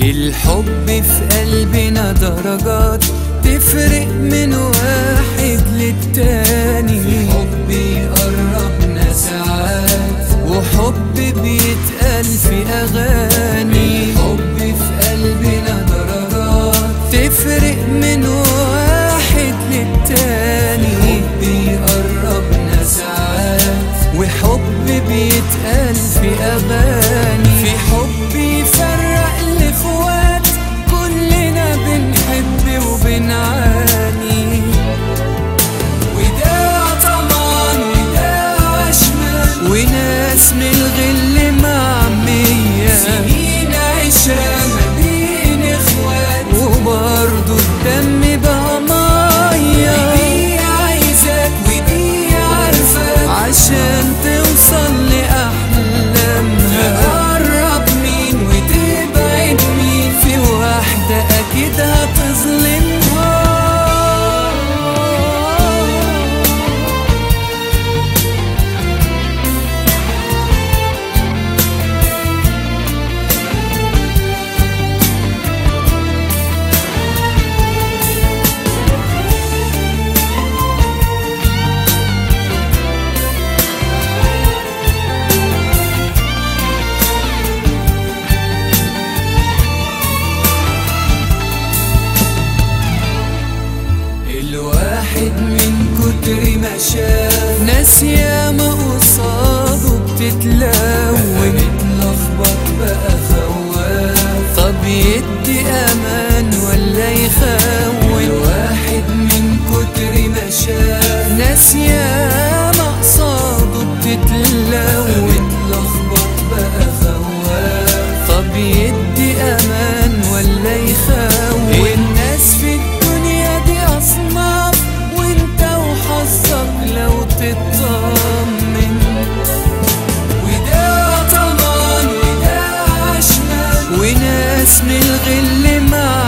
الحب في قلبنا درجات تفرق من واحد للتاني حب يقربنا ساعات وحب بيتقال في أغاني حب في قلبنا درجات تفرق من واحد للتاني حب يقربنا ساعات وحب بيتقال في أغاني في حب يفرق الإخوات كلنا بنحب وبنعاني وده طمان وده عشمان وناس من الغل معمية سنين عشرة ما بين اخوات وبرضه الدم بقى مية دي عايزاك ودي عارفاك عشان توصل لأحلامها تقرب مين وتبعد مين في واحدة أكيد هتظلمها الواحد من كتر ما شاف ناس ياما قصاده بتتلون متلخبط بقى خواف طب يدي امان ولا يخون الواحد من كتر ما شاف ناس ياما قصاده بتتلون متلخبط بقى خواف طب يدي امان ولا يخون والناس في الدنيا دي اصناف وانت وحظك لو تطمن وده طمان وده عشمان وناس من الغل مع